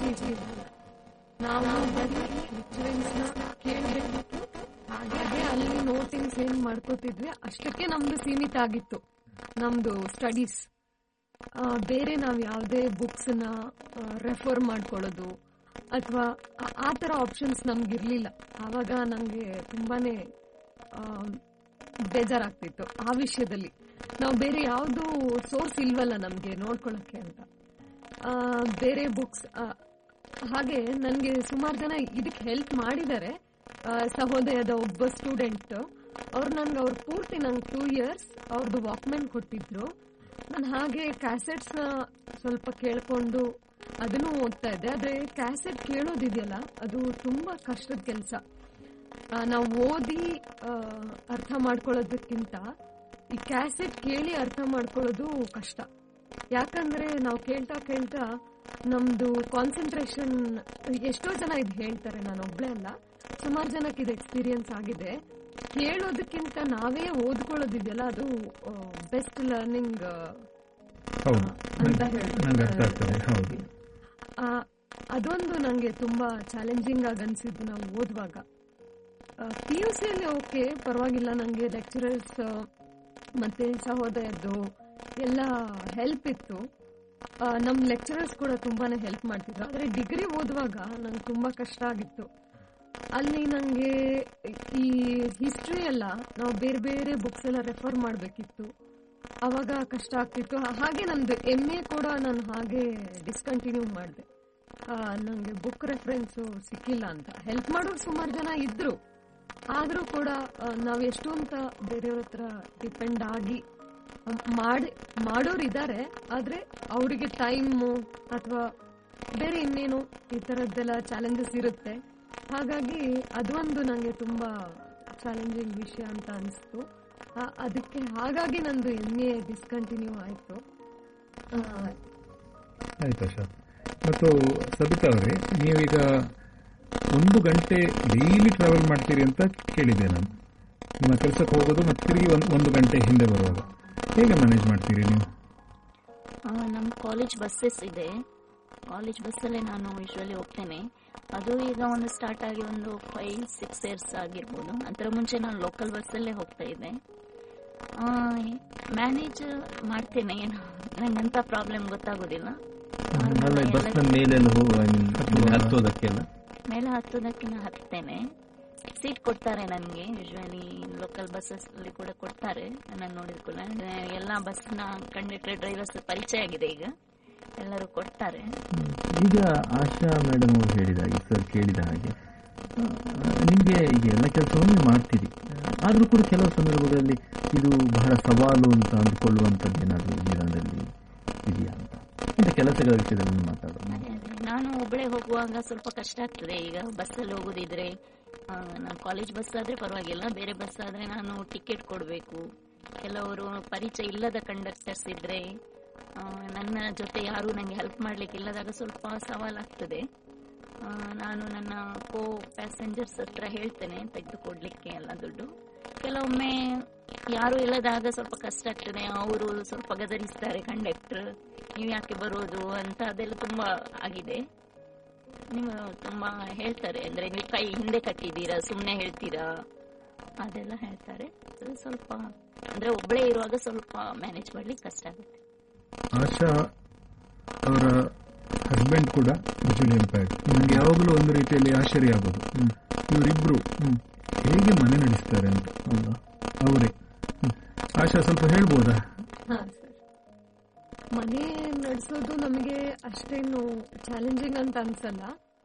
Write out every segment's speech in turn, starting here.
P G ಇರಲಿಲ್ಲ ನಾವು ಬರೀ ಲೆಕ್ಚರರ್ಸ್ನ ಕೇಳಬೇಕಿತ್ತು ಹಾಗಾಗಿ ಅಲ್ಲಿ ನೋಟಿಂಗ್ಸ್ ಏನ್ ಮಾಡ್ಕೋತಿದ್ವಿ ಅಷ್ಟಕ್ಕೆ ನಮ್ದು ಸೀಮಿತ ಆಗಿತ್ತು ನಮ್ದು ಸ್ಟಡೀಸ್ ಬೇರೆ ನಾವು ಯಾವುದೇ ಬುಕ್ಸ್ನ ರೆಫರ್ ಮಾಡ್ಕೊಳ್ಳೋದು ಅಥವಾ ಆ ಥರ ಆಪ್ಷನ್ಸ್ ನಮ್ಗಿರ್ಲಿಲ್ಲ ಆವಾಗ ನನಗೆ ತುಂಬಾನೇ ಆ, ಬೇಜಾರಾಗ್ತಿತ್ತು ಆ ವಿಷಯದಲ್ಲಿ ನಾವು ಬೇರೆ ಯಾವುದು ಸೋರ್ಸ್ ಇಲ್ವಲ್ಲ ನಮಗೆ ನೋಡ್ಕೊಳ್ಳೋಕ್ಕೆ ಅಂತ ಆ, ಬೇರೆ ಬುಕ್ಸ್ ಹಾಗೆ ನನಗೆ ಸುಮಾರು ಜನ ಇದಕ್ಕೆ ಹೆಲ್ಪ್ ಮಾಡಿದ್ದಾರೆ ಆ, ಸಹೋದಯದ ಒಬ್ಬ ಸ್ಟೂಡೆಂಟ್ ಅವ್ರು ನನ್ಗೆ ಅವ್ರು ಪೂರ್ತಿ ನಂಗೆ ಟೂ ಇಯರ್ಸ್ ಅವ್ರದ್ದು ವಾಕ್ಮೆನ್ ಕೊಟ್ಟಿದ್ರು ನಾನು ಹಾಗೆ ಕ್ಯಾಸೆಟ್ಸ್ ನ ಸ್ವಲ್ಪ ಕೇಳ್ಕೊಂಡು ಅದನ್ನು ಓದ್ತಾ ಇದ್ದೆ ಆದ್ರೆ ಕ್ಯಾಸೆಟ್ ಕೇಳೋದಿದೆಯಲ್ಲ ಅದು ತುಂಬಾ ಕಷ್ಟದ ಕೆಲಸ ನಾವು ಓದಿ ಆ, ಅರ್ಥ ಮಾಡ್ಕೊಳ್ಳೋದಕ್ಕಿಂತ ಈ ಕ್ಯಾಸೆಟ್ ಕೇಳಿ ಅರ್ಥ ಮಾಡ್ಕೊಳ್ಳೋದು ಕಷ್ಟ ಯಾಕಂದ್ರೆ ನಾವು ಕೇಳ್ತಾ ಕೇಳ್ತಾ ನಮ್ದು ಕಾನ್ಸಂಟ್ರೇಷನ್ ಎಷ್ಟೋ ಜನ ಇದು ಹೇಳ್ತಾರೆ ನಾನು ಒಬ್ಳೆ ಅಲ್ಲ ಸುಮಾರು ಜನಕ್ಕೆ ಇದು ಎಕ್ಸ್ಪೀರಿಯನ್ಸ್ ಆಗಿದೆ ಕೇಳೋದಕ್ಕಿಂತ ನಾವೇ ಓದ್ಕೊಳ್ಳೋದಿದೆಯಲ್ಲ ಅದು ಬೆಸ್ಟ್ ಲರ್ನಿಂಗ್ ಹೌದು ಅಂತ ನಂಗೆ ಅರ್ಥ ಆಗ್ತದೆ ಹೌದು ಅದೊಂದು ನಂಗೆ ತುಂಬಾ ಚಾಲೆಂಜಿಂಗ್ ಆಗಿ ಅನ್ಸಿದ್ದು ನಾವು ಓದುವಾಗ ಪಿ ಯು ಸಿಯಲ್ಲಿ ಓಕೆ ಪರವಾಗಿಲ್ಲ ನಂಗೆ ಲೆಕ್ಚರರ್ಸ್ ಮತ್ತೆ ಸಹೋದಯದ್ದು ಎಲ್ಲ ಹೆಲ್ಪ್ ಇತ್ತು ಆ, ನಮ್ ಲೆಕ್ಚರರ್ಸ್ ಕೂಡ ತುಂಬಾನೇ ಹೆಲ್ಪ್ ಮಾಡ್ತಿದ್ರು ಆದ್ರೆ ಡಿಗ್ರಿ ಓದುವಾಗ ನಂಗೆ ತುಂಬಾ ಕಷ್ಟ ಆಗಿತ್ತು ಅಲ್ಲಿ ನಂಗೆ ಈ ಹಿಸ್ಟ್ರಿ ಎಲ್ಲ ನಾವು ಬೇರೆ ಬೇರೆ ಬುಕ್ಸ್ ಎಲ್ಲ ರೆಫರ್ ಮಾಡಬೇಕಿತ್ತು ಅವಾಗ ಕಷ್ಟ ಆಗ್ತಿತ್ತು ಹಾಗೆ ನಂದು ಎಂ ಎ ಕೂಡ ನಾನು ಹಾಗೆ ಡಿಸ್ಕಂಟಿನ್ಯೂ ಮಾಡಿದೆ ನಂಗೆ ಬುಕ್ ರೆಫರೆನ್ಸ್ ಸಿಕ್ಕಿಲ್ಲ ಅಂತ ಹೆಲ್ಪ್ ಮಾಡೋರು ಸುಮಾರು ಜನ ಇದ್ರು ಆದ್ರೂ ಕೂಡ ಆ, ನಾವ್ ಎಷ್ಟು ಅಂತ ಬೇರೆಯವ್ರ ಹತ್ರ ಡಿಪೆಂಡ್ ಆಗಿ ಮ್, ಮಾಡಿ ಮಾಡೋರು ಇದ್ದಾರೆ ಆದ್ರೆ ಅವರಿಗೆ ಟೈಮು ಅಥವಾ ಬೇರೆ ಇನ್ನೇನು ಈ ತರದ್ದೆಲ್ಲ ಚಾಲೆಂಜಸ್ ಇರುತ್ತೆ ಹಾಗಾಗಿ ಅದೊಂದು ನಂಗೆ ತುಂಬಾ ಚಾಲೆಂಜಿಂಗ್ ವಿಷಯ ಅಂತ ಅನಿಸ್ತು ಆ- ಅದಕ್ಕೆ ಹಾಗಾಗಿ ನಂದು ಎಂ ಎ ಡಿಸ್ಕಂಟಿನ್ಯೂ ಆಯ್ತು ಆ, ಆಯ್ತು ಆಶಾ ಮತ್ತು ಸಬಿತಾ ಅವರೇ ನೀವೀಗ ಒಂದು ಗಂಟೆ ಡೈಲಿ ಟ್ರಾವೆಲ್ ಮಾಡ್ತೀರಿ ಅಂತ ಕೇಳಿದ್ದೆ ನಾನು ನಿಮ್ಮ ಕೆಲಸಕ್ಕೆ ಹೋಗೋದು ಮತ್ತೆ ತಿರುಗಿ ಒಂದು ಒಂದು ಗಂಟೆ ಹಿಂದೆ ಬರುವಾಗ ಹೇಗೆ ಮ್ಯಾನೇಜ್ ಮಾಡ್ತೀರಿ ನೀವು ನಮ್ಮ ಕಾಲೇಜ್ ಬಸ್ಸಸ್ ಇದೆ ಕಾಲೇಜ್ ಬಸ್ಸಲ್ಲೇ ನಾನು ಯೂಶ್ವಲಿ ಹೋಗ್ತೇನೆ ಅದು ಈಗ ಒಂದು ಸ್ಟಾರ್ಟ್ ಆಗಿ ಒಂದು ಫೈವ್ ಸಿಕ್ಸ್ ಇಯರ್ಸ್ ಆಗಿರ್ಬೋದು ಅದರ ಮುಂಚೆ ನಾನು ಲೋಕಲ್ ಬಸ್ಸಲ್ಲೇ ಹೋಗ್ತಾ ಇದ್ದೆ ಮ್ಯಾನೇಜ್ ಮಾಡ್ತೇನೆ ಏನು ನಂಗಂತ ಪ್ರಾಬ್ಲಮ್ ಗೊತ್ತಾಗೋದಿಲ್ಲ ಅಲ್ಲ ಬಸ್ನ ಮೇಲೆಲ್ಲ ಹೋಗುವ ಐ ಮೀನ್ ಹತ್ತೋದಕ್ಕೆಲ್ಲ ಮೇಲೆ ಹತ್ತೋದಕ್ಕೆ ನಾನು ಹತ್ತೇನೆ ಸೀಟ್ ಕೊಡ್ತಾರೆ ನನಗೆ ಯೂಶ್ವಲಿ ಲೋಕಲ್ ಬಸ್ಸಸ್ ಅಲ್ಲಿ ಕೂಡ ಕೊಡ್ತಾರೆ ನಾನು ನೋಡಿದ್ಕೊಳ್ಳ ಎಲ್ಲ ಬಸ್ನ ಕಂಡಕ್ಟರ್ ಡ್ರೈವರ್ಸ್ ಪರಿಚಯ ಆಗಿದೆ ಈಗ ಎಲ್ಲರೂ ಕೊಡ್ತಾರೆ ಈಗ ಆಶಾ ಮೇಡಮ್ ಅವರು ಹೇಳಿದ ಹಾಗೆ ಸರ್ ಕೇಳಿದ ಹಾಗೆ ಆ, ನಿಮ್ಗೆ ಈಗ ಎಲ್ಲ ಕೆಲಸವನ್ನು ನೀವು ಮಾಡ್ತೀರಿ ಆದ್ರೂ ಕೂಡ ಕೆಲವು ಸಂದರ್ಭಗಳಲ್ಲಿ ಇದು ಬಹಳ ಸವಾಲು ಅಂತ ಅಂದುಕೊಳ್ಳುವಂಥದ್ದು ಏನಾದರೂ ಜೀವನದಲ್ಲಿ ಇದೆಯಾ ಅಂತ ಇಂಥ ಕೆಲಸಗಳ ವಿಷಯದಲ್ಲಿ ಮಾತಾಡೋಣ ಅದೇ ಅದೇ ನಾನು ಒಬ್ಬಳೇ ಹೋಗುವಾಗ ಸ್ವಲ್ಪ ಕಷ್ಟ ಆಗ್ತದೆ ಈಗ ಬಸ್ಸಲ್ಲಿ ಹೋಗೋದಿದ್ರೆ ಆ, ನಾನು ಕಾಲೇಜ್ ಬಸ್ ಆದ್ರೆ ಪರವಾಗಿಲ್ಲ ಬೇರೆ ಬಸ್ ಆದ್ರೆ ನಾನು ಟಿಕೆಟ್ ಕೊಡಬೇಕು ಕೆಲವರು ಪರಿಚಯ ಇಲ್ಲದ ಕಂಡಕ್ಟರ್ಸ್ ಇದ್ರೆ ಆ, ನನ್ನ ಜೊತೆ ಯಾರು ನನಗೆ ಹೆಲ್ಪ್ ಮಾಡ್ಲಿಕ್ಕೆ ಇಲ್ಲದಾಗ ಸ್ವಲ್ಪ ಸವಾಲಾಗ್ತದೆ ಆ, ನಾನು ನನ್ನ ಕೋ ಪ್ಯಾಸೆಂಜರ್ಸ್ ಹತ್ರ ಹೇಳ್ತೇನೆ ತೆಗೆದುಕೊಡ್ಲಿಕ್ಕೆ ಎಲ್ಲ ದುಡ್ಡು ಕೆಲವೊಮ್ಮೆ ಯಾರು ಇಲ್ಲದಾಗ ಸ್ವಲ್ಪ ಕಷ್ಟ ಆಗ್ತದೆ ಅವರು ಸ್ವಲ್ಪ ಗದರಿಸ್ತಾರೆ ಕಂಡಕ್ಟರ್ ನೀವು ಯಾಕೆ ಬರೋದು ಅಂತ ಅದೆಲ್ಲ ತುಂಬಾ ಆಗಿದೆ ನೀವು ತುಂಬಾ ಹೇಳ್ತಾರೆ ಅಂದ್ರೆ ನೀವು ಕೈ ಹಿಂದೆ ಕಟ್ಟಿದ್ದೀರಾ ಸುಮ್ಮನೆ ಹೇಳ್ತೀರಾ ಅದೆಲ್ಲ ಹೇಳ್ತಾರೆ ಅದು ಸ್ವಲ್ಪ ಅಂದ್ರೆ ಒಬ್ಬಳೇ ಇರುವಾಗ ಸ್ವಲ್ಪ ಮ್ಯಾನೇಜ್ ಮಾಡ್ಲಿಕ್ಕೆ ಕಷ್ಟ ಆಗುತ್ತೆ ಆಶಾ ಅವರ ಹಸ್ಬೆಂಡ್ ಕೂಡ ವಿಜುವಲಿ ಇಂಪ್ಯಾಕ್ಟ್ ನನಗೆ ಯಾವಾಗಲೂ ಒಂದು ರೀತಿಯಲ್ಲಿ ಆಶ್ಚರ್ಯ ಆಗೋದು ಇವರಿಬ್ರು ಹೇಗೆ ಮನೆ ನಡೆಸ್ತಾರೆ ಅಂತ ಹೌದಾ ಅವರೇ ಆಶಾ ಸ್ವಲ್ಪ ಹೇಳ್ಬೋದಾ ಹಾ ಸರ್ ಮನೆ ನಡೆಸೋದು ನಮಗೆ ಅಷ್ಟೇನು ಚಾಲೆಂಜಿಂಗ್ ಅಂತ ಅನ್ಸಲ್ಲ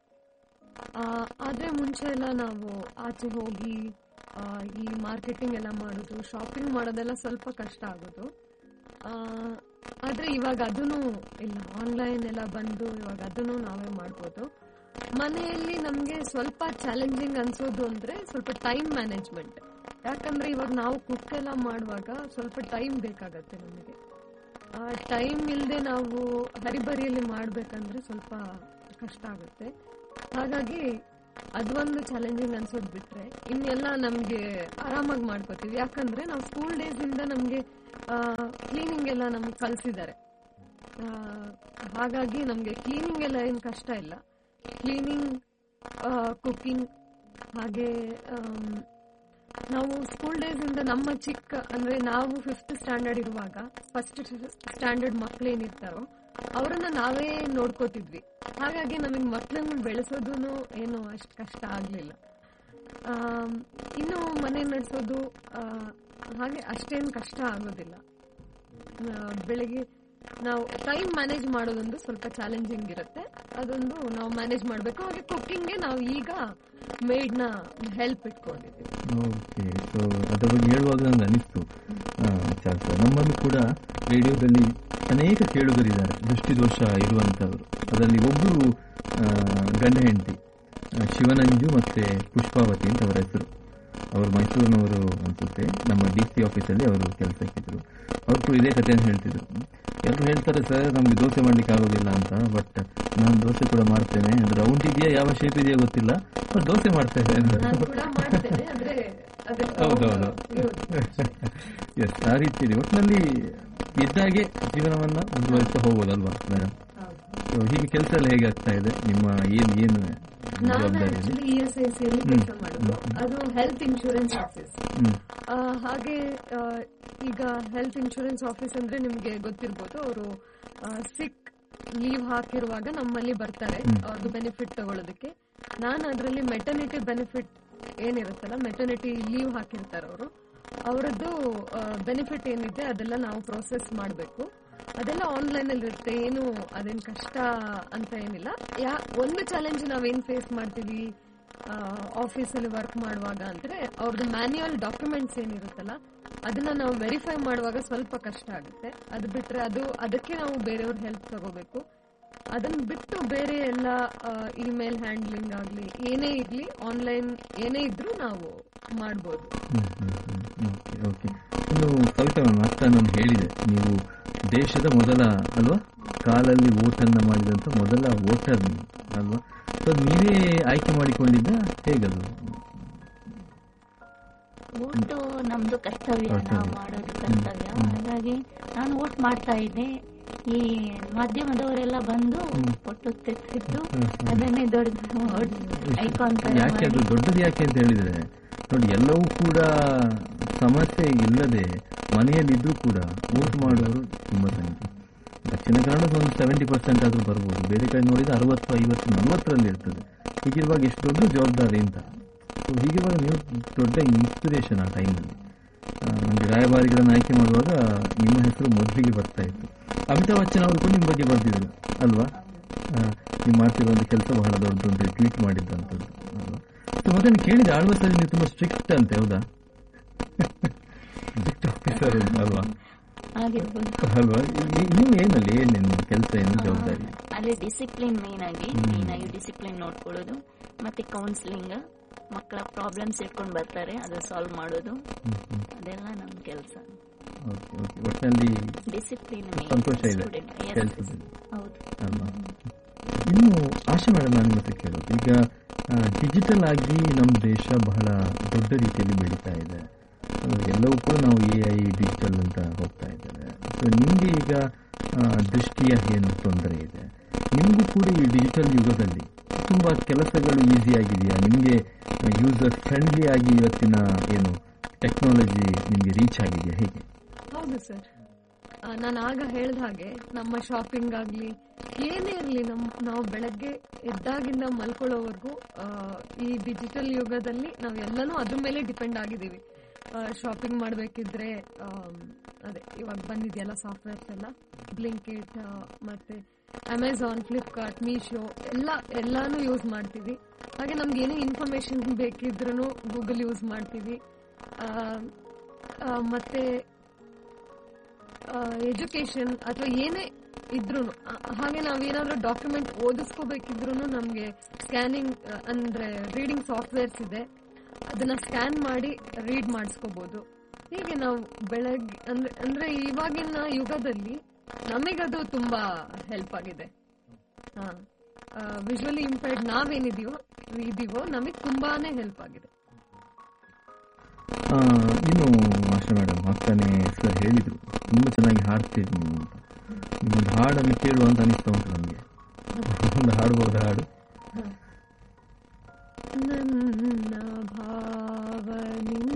ಆ, ಆದ್ರೆ ಮುಂಚೆ ಎಲ್ಲ ನಾವು ಆಚೆ ಹೋಗಿ ಆ, ಈ ಮಾರ್ಕೆಟಿಂಗ್ ಎಲ್ಲ ಮಾಡೋದು ಶಾಪಿಂಗ್ ಮಾಡೋದೆಲ್ಲ ಸ್ವಲ್ಪ ಕಷ್ಟ ಆಗೋದು ಆ, ಆದ್ರೆ ಇವಾಗ ಅದನ್ನು ಇಲ್ಲ ಆನ್ಲೈನ್ ಎಲ್ಲ ಬಂದು ಇವಾಗ ಅದನ್ನು ನಾವೇ ಮಾಡ್ಬೋದು ಮನೆಯಲ್ಲಿ ನಮ್ಗೆ ಸ್ವಲ್ಪ ಚಾಲೆಂಜಿಂಗ್ ಅನ್ಸೋದು ಅಂದ್ರೆ ಸ್ವಲ್ಪ ಟೈಮ್ ಮ್ಯಾನೇಜ್ಮೆಂಟ್ ಯಾಕಂದ್ರೆ ಇವಾಗ ನಾವು ಕುಕ್ ಎಲ್ಲ ಮಾಡುವಾಗ ಸ್ವಲ್ಪ ಟೈಮ್ ಬೇಕಾಗತ್ತೆ ನಮಗೆ ಟೈಮ್ ಇಲ್ಲದೆ ನಾವು ಹರಿಬರಿಯಲ್ಲಿ ಮಾಡ್ಬೇಕಂದ್ರೆ ಸ್ವಲ್ಪ ಕಷ್ಟ ಆಗುತ್ತೆ ಹಾಗಾಗಿ ಅದೊಂದು ಚಾಲೆಂಜಿಂಗ್ ಅನ್ಸೋದ್ ಬಿಟ್ರೆ ಇನ್ನೆಲ್ಲ ನಮ್ಗೆ ಆರಾಮಾಗಿ ಮಾಡ್ಕೋತೀವಿ ಯಾಕಂದ್ರೆ ನಾವು ಸ್ಕೂಲ್ ಡೇಸ್ ಇಂದ ನಮ್ಗೆ ಕ್ಲೀನಿಂಗ್ ಎಲ್ಲ ನಮ್ಗೆ ಕಲ್ಸಿದ್ದಾರೆ ಆ, ಹಾಗಾಗಿ ನಮ್ಗೆ ಕ್ಲೀನಿಂಗ್ ಎಲ್ಲ ಏನ್ ಕಷ್ಟ ಇಲ್ಲ ಕ್ಲೀನಿಂಗ್ ಕುಕಿಂಗ್ ಹಾಗೆ ಆಮ್, ನಾವು ಸ್ಕೂಲ್ ಡೇಸ್ ಇಂದ ನಮ್ಮ ಚಿಕ್ಕ ಅಂದ್ರೆ ನಾವು ಫಿಫ್ತ್ ಸ್ಟ್ಯಾಂಡರ್ಡ್ ಇರುವಾಗ ಫಸ್ಟ್ ಸ್ಟ್ಯಾಂಡರ್ಡ್ ಮಕ್ಳು ಏನಿರ್ತಾರೋ ಅವರನ್ನ ನಾವೇ ನೋಡ್ಕೋತಿದ್ವಿ ಹಾಗಾಗಿ ನಮಗೆ ಮಕ್ಕಳನ್ನು ಬೆಳೆಸೋದು ಏನು ಅಷ್ಟು ಕಷ್ಟ ಆಗ್ಲಿಲ್ಲ ಆಮ್, ಇನ್ನು ಮನೆ ನಡೆಸೋದು ಹಾಗೆ ಅಷ್ಟೇನು ಕಷ್ಟ ಆಗೋದಿಲ್ಲ ಆ, ಬೆಳಿಗ್ಗೆ ನಾವು ಟೈಮ್ ಮ್ಯಾನೇಜ್ ಮಾಡೋದೊಂದು ಸ್ವಲ್ಪ ಚಾಲೆಂಜಿಂಗ್ ಇರುತ್ತೆ ಅದೊಂದು ನಾವು ಮ್ಯಾನೇಜ್ ಮಾಡಬೇಕು ಹಾಗೆ ಕುಕ್ಕಿಂಗ್ಗೆ ನಾವು ಈಗ ಮೇಡ್ನ ಹೆಲ್ಪ್ ಇಟ್ಕೊಂಡಿದ್ದೀವಿ ಓಕೆ ಸೊ ಅದರ ಬಗ್ಗೆ ಹೇಳುವಾಗ ನಂಗೆ ಅನಿಸ್ತು ಚಾರ್ಸ ನಮ್ಮಲ್ಲೂ ಕೂಡ ರೇಡಿಯೋದಲ್ಲಿ ಅನೇಕ ಕೇಳುಗರಿದ್ದಾರೆ ದೃಷ್ಟಿದೋಷ ಇರುವಂತವರು ಅದರಲ್ಲಿ ಒಬ್ಬರು ಗಂಡ ಹೆಂಡತಿ ಆ, ಶಿವನಂಜು ಮತ್ತೆ ಪುಷ್ಪಾವತಿ ಅಂತ ಅವರ ಹೆಸರು ಅವರು ಮೈಸೂರಿನವರು ಅನ್ಸುತ್ತೆ ನಮ್ಮ ಡಿ ಸಿ ಆಫೀಸಲ್ಲಿ ಅವರು ಕೆಲಸಕ್ಕಿದ್ರು ಅವರು ಕೂಡ ಇದೇ ಕಥೆಯನ್ನು ಹೇಳ್ತಿದ್ರು ಎಲ್ಲರೂ ಹೇಳ್ತಾರೆ ಸರ್ ನಮ್ಗೆ ದೋಸೆ ಮಾಡ್ಲಿಕ್ಕೆ ಆಗೋದಿಲ್ಲ ಅಂತ ಬಟ್ ನಾನು ದೋಸೆ ಕೂಡ ಮಾಡ್ತೇನೆ ಅದು ರೌಂಡ್ ಇದೆಯಾ ಯಾವ ಶೇಪ್ ಇದೆಯಾ ಗೊತ್ತಿಲ್ಲ ಬಟ್ ದೋಸೆ ಮಾಡ್ತೇನೆ ಅಂತ ನಾನು ಕೂಡ ಮಾಡ್ತೇನೆ ಆದ್ರೆ ಅದಕ್ಕೆ ಹೌದೌದು ಇರೋದು. ಎಸ್ ಆ ರೀತಿ ಇದೆ ಒಟ್ಟಿನಲ್ಲಿ ಇದ್ದಾಗೆ ಜೀವನವನ್ನ ಮುಂದುವರಿಸ್ತಾ ಹೋಗೋದಲ್ವಾ ಮೇಡಮ್ ಸೊ ಹೀಗೆ ಕೆಲಸ ಎಲ್ಲ ಹೇಗೆ ಆಗ್ತಾ ಇದೆ ನಿಮ್ಮ ಏನ್ ಏನು ನಾನು ಜವಾಬ್ದಾರಿ ಇದೆ? Actually E S I C ಅಲ್ಲಿ ಕೆಲಸ ಮಾಡೋದು ಅದು ಹೆಲ್ತ್ ಇನ್ಶೂರೆನ್ಸ್ ಆಫೀಸ್ ಹ್ಮ್ ಆ, ಹಾಗೆ ಆ, ಈಗ ಹೆಲ್ತ್ ಇನ್ಶೂರೆನ್ಸ್ ಆಫೀಸ್ ಅಂದ್ರೆ ನಿಮ್ಗೆ ಗೊತ್ತಿರ್ಬೋದು ಅವರು ಸಿಕ್ ಲೀವ್ ಹಾಕಿರುವಾಗ ನಮ್ಮಲ್ಲಿ ಬರ್ತಾರೆ ಅವ್ರದ್ದು ಬೆನಿಫಿಟ್ ತಗೊಳ್ಳೋದಕ್ಕೆ ನಾನು ಅದರಲ್ಲಿ ಮೆಟರ್ನಿಟಿ ಬೆನಿಫಿಟ್ ಏನಿರುತ್ತಲ್ಲ ಮೆಟರ್ನಿಟಿ ಲೀವ್ ಹಾಕಿರ್ತಾರೆ ಅವರು ಅವರದ್ದು ಬೆನಿಫಿಟ್ ಏನಿದೆ ಅದೆಲ್ಲ ನಾವು ಪ್ರೋಸೆಸ್ ಮಾಡಬೇಕು ಅದೆಲ್ಲ ಆನ್ಲೈನ್ ಅಲ್ಲಿ ಇರುತ್ತೆ ಏನು ಅದೇನ್ ಕಷ್ಟ ಅಂತ ಏನಿಲ್ಲ ಯಾ ಒಂದು ಚಾಲೆಂಜ್ ನಾವೇನ್ ಫೇಸ್ ಮಾಡ್ತೀವಿ ಆಫೀಸಲ್ಲಿ ವರ್ಕ್ ಮಾಡುವಾಗ ಅಂದ್ರೆ ಅವ್ರದ್ದು ಮ್ಯಾನ್ಯುಯಲ್ ಡಾಕ್ಯುಮೆಂಟ್ಸ್ ಏನಿರುತ್ತಲ್ಲ ಅದನ್ನ ನಾವು ವೆರಿಫೈ ಮಾಡುವಾಗ ಸ್ವಲ್ಪ ಕಷ್ಟ ಆಗುತ್ತೆ ಅದು ಬಿಟ್ರೆ ಅದು ಅದಕ್ಕೆ ನಾವು ಬೇರೆಯವ್ರ ಹೆಲ್ಪ್ ತಗೋಬೇಕು ಅದನ್ನ ಬಿಟ್ಟು ಬೇರೆ ಎಲ್ಲ ಇಮೇಲ್ ಹ್ಯಾಂಡ್ಲಿಂಗ್ ಆಗ್ಲಿ ಏನೇ ಇರ್ಲಿ ಆನ್ಲೈನ್ ಏನೇ ಇದ್ರೂ ನಾವು ಮಾಡ್ಬೋದು ಓಕೆ ಓಕೆ ಇನ್ನು ಕವಿತಾ ಮ್ಯಾಮ್ ಅಷ್ಟ ನಾನು ಹೇಳಿದೆ ನೀವು ದೇಶದ ಮೊದಲ ಅಲ್ವಾ ಕಾಲಲ್ಲಿ ಓಟನ್ನ ಮಾಡಿದಂತ ಮೊದಲ ವೋಟರ್ ನೀವು ಅಲ್ವಾ ಸೊ ನೀವೇ ಆಯ್ಕೆ ಮಾಡಿಕೊಂಡಿದ್ದ ಹೇಗದು ಓಟು ನಮ್ದು ಕರ್ತವ್ಯ ಕರ್ತವ್ಯ. ನಾವು ಮಾಡೋದು ಕರ್ತವ್ಯ ಹಾಗಾಗಿ ನಾನು ಓಟ್ ಮಾಡ್ತಾ ಇದ್ದೆ ಈ ಮಾಧ್ಯಮದವರೆಲ್ಲ ಬಂದು ಒಟ್ಟು ತೆಗೆದಿದ್ದು ಅದನ್ನೇ ದೊಡ್ಡ ಐಕಾನ್ ತರ ಯಾಕೆ ಅದು ಮಾಡಿ ದೊಡ್ಡದು ಯಾಕೆ ಅಂತ ಹೇಳಿದ್ರೆ ನೋಡಿ ಎಲ್ಲವೂ ಕೂಡ ಸಮಸ್ಯೆ ಇಲ್ಲದೆ ಮನೆಯಲ್ಲಿದ್ದು ಕೂಡ ವೋಟ್ ಮಾಡುವವರು ತುಂಬಾ ಸಂಖ್ಯೆ ದಕ್ಷಿಣ ಕನ್ನಡದ ಒಂದು ಸೆವೆಂಟಿ ಪರ್ಸೆಂಟ್ ಆದ್ರೂ ಬರ್ಬೋದು ಬೇರೆ ಕಡೆ ನೋಡಿದ್ರೆ ಅರವತ್ತು ಐವತ್ತು ನಲವತ್ತರಲ್ಲಿ ಇರ್ತದೆ ಹೀಗಿರುವಾಗ ಎಷ್ಟು ದೊಡ್ಡ ಜವಾಬ್ದಾರಿ ಅಂತ ಸೊ ಹೀಗಿರುವಾಗ ನೀವು ದೊಡ್ಡ ಇನ್ಸ್ಪಿರೇಷನ್ ಆ ಟೈಮಲ್ಲಿ ನಮಗೆ ರಾಯಭಾರಿಗಳನ್ನು ಆಯ್ಕೆ ಮಾಡುವಾಗ ನಿಮ್ಮ ಹೆಸರು ಮೊದಲಿಗೆ ಬರ್ತಾ ಇತ್ತು ಅಮಿತಾಬ್ ಬಚ್ಚನ್ ಅವರು ಕೂಡ ನಿಮ್ಮ ಬಗ್ಗೆ ಬರ್ದಿದ್ರು ಅಲ್ವಾ ಆ, ನೀವು ಮಾಡ್ತಿರುವಂತ ಕೆಲಸ ಬಹಳ ದೊಡ್ಡದು ಅಂತ ಟ್ವೀಟ್ ಮಾಡಿದ್ದಂಥದ್ದು ಅಲ್ವಾ ಸೊ ಮತ್ತೆ ನಾನು ಕೇಳಿದೆ ಆಳ್ವಸಲ್ಲಿ ನೀವು ತುಂಬಾ ಸ್ಟ್ರಿಕ್ಟ್ ಅಂತೆ ಹೌದಾ ಸ್ಟ್ರಿಕ್ಟ್ ಆಫೀಸರ್ ಅಲ್ವಾ ಆಗಿರ್ಬೋದು ಅಲ್ವಾ ಈ- ನೀವು ಏನಲ್ಲಿ ಏನ್ ನಿಮ್ಮ ಕೆಲಸ ಏನು ಜವಾಬ್ದಾರಿ ಅಲ್ಲಿ ಡಿಸಿಪ್ಲಿನ್ ಮೇನ್ ಆಗಿ ಮೇನ್ ಆಗಿ ಡಿಸಿಪ್ಲಿನ್ ನೋಡ್ಕೊಳ್ಳೋದು ಮತ್ತೆ ಕೌನ್ಸಿಲಿಂಗ್ ಮಕ್ಕಳ ಪ್ರಾಬ್ಲಮ್ಸ್ ಇಟ್ಕೊಂಡು ಬರ್ತಾರೆ ಅದು ಸಾಲ್ವ್ ಮಾಡೋದು ಹ್ಮ್, ಹ್ಮ್. ಅದೆಲ್ಲ ನಮ್ಮ ಕೆಲಸ ಓಕೆ ಓಕೆ ಒಟ್ಟಿನಲ್ಲಿ ಡಿಸಿಪ್ಲಿನ್ ಸಂತೋಷ ಇದೆ ಕೆಲಸದಲ್ಲಿ ಹೌದು ಅಲ್ವಾ ಇನ್ನು ಆಶಾ ಮೇಡಮ್ ನಾನು ಮತ್ತೆ ಕೇಳೋದು ಈಗ ಡಿಜಿಟಲ್ ಆಗಿ ನಮ್ಮ ದೇಶ ಬಹಳ ದೊಡ್ಡ ರೀತಿಯಲ್ಲಿ ಬೆಳೀತಾ ಇದೆ ಆ, ಎಲ್ಲವೂ ಕೂಡ ನಾವು ಎ ಐ ಡಿಜಿಟಲ್ ಅಂತ ಹೋಗ್ತಾ ಇದ್ದೇವೆ ಸೊ ನಿಮಗೆ ಈಗ ಆ, ದೃಷ್ಟಿಯ ಏನು ತೊಂದರೆ ಇದೆ ನಿಮಗೂ ಕೂಡ ಈ ಡಿಜಿಟಲ್ ಯುಗದಲ್ಲಿ ತುಂಬಾ ಕೆಲಸಗಳು ಈಸಿ ಆಗಿದೆಯಾ ನಿಮಗೆ ಯೂಸರ್ ಫ್ರೆಂಡ್ಲಿ ಆಗಿ ಇವತ್ತಿನ ಏನು ಟೆಕ್ನಾಲಜಿ ನಿಮಗೆ ರೀಚ್ ಆಗಿದೆಯಾ ಹೇಗೆ ಹೌದು ಸರ್ ನಾನು ಆಗ ಹೇಳ್ದ ಹಾಗೆ ನಮ್ಮ ಶಾಪಿಂಗ್ ಆಗ್ಲಿ ಏನೇ ಇರಲಿ ನಮ್ ನಾವು ಬೆಳಗ್ಗೆ ಎದ್ದಾಗಿಂದ ಮಲ್ಕೊಳ್ಳೋವರೆಗೂ ಆ, ಈ ಡಿಜಿಟಲ್ ಯುಗದಲ್ಲಿ ನಾವು ಎಲ್ಲನೂ ಅದ್ರ ಮೇಲೆ ಡಿಪೆಂಡ್ ಆಗಿದ್ದೀವಿ ಶಾಪಿಂಗ್ ಮಾಡಬೇಕಿದ್ರೆ ಅದೇ ಇವಾಗ ಬಂದಿದೆಯಲ್ಲ ಸಾಫ್ಟ್ವೇರ್ಸ್ ಎಲ್ಲ ಬ್ಲಿಂಕಿಟ್ ಮತ್ತೆ ಅಮೆಝಾನ್ ಫ್ಲಿಪ್ಕಾರ್ಟ್ ಮೀಶೋ ಎಲ್ಲ ಎಲ್ಲಾನು ಯೂಸ್ ಮಾಡ್ತೀವಿ ಹಾಗೆ ನಮ್ಗೆ ಏನೇ ಇನ್ಫಾರ್ಮೇಶನ್ ಬೇಕಿದ್ರೂ ಗೂಗಲ್ ಯೂಸ್ ಮಾಡ್ತೀವಿ ಆ, ಆ, ಮತ್ತೆ ಎಜುಕೇಶನ್ ಅಥವಾ ಏನೇ ಇದ್ರು ಹಾಗೆ ನಾವೇನಾದ್ರೂ ಡಾಕ್ಯುಮೆಂಟ್ ಓದಿಸ್ಕೋಬೇಕಿದ್ರು ನಮ್ಗೆ ಸ್ಕ್ಯಾನಿಂಗ್ ಅಂದ್ರೆ ರೀಡಿಂಗ್ ಸಾಫ್ಟ್ವೇರ್ಸ್ ಇದೆ ಅದನ್ನ ಸ್ಕ್ಯಾನ್ ಮಾಡಿ ರೀಡ್ ಮಾಡಿಸ್ಕೋಬಹುದು ಹೀಗೆ ನಾವು ಬೆಳಗ್ಗೆ ಅಂದ್ರೆ ಅಂದ್ರೆ ಇವಾಗಿನ ಯುಗದಲ್ಲಿ ನಮಗದು ತುಂಬಾ ಹೆಲ್ಪ್ ಆಗಿದೆ ಹಾ ವಿಜುವಲಿ ಇಂಪೇರ್ಡ್ ನಾವೇನಿದೀವೋ ಇದೀವೋ ನಮಗೆ ತುಂಬಾನೇ ಹೆಲ್ಪ್ ಆಗಿದೆ ಆ, ಇನ್ನು ಆಶಾ ಮೇಡಮ್ ಆಗ್ತಾನೆ ಸರ್ ಹೇಳಿದ್ರು ತುಂಬಾ ಚೆನ್ನಾಗಿ ಹಾಡ್ತೀರಿ ನೀವು ಅಂತ ನಿಮ್ಮೊಂದು ಹಾಡನ್ನು ಕೇಳುವ ಅಂತ ಅನಿಸ್ತಾ ಉಂಟು ನನಗೆ ಒಂದು ಹಾಡ್ಬೋದು ಹಾಡು ನನ್ನ ಭಾವ ನಿನ್ನ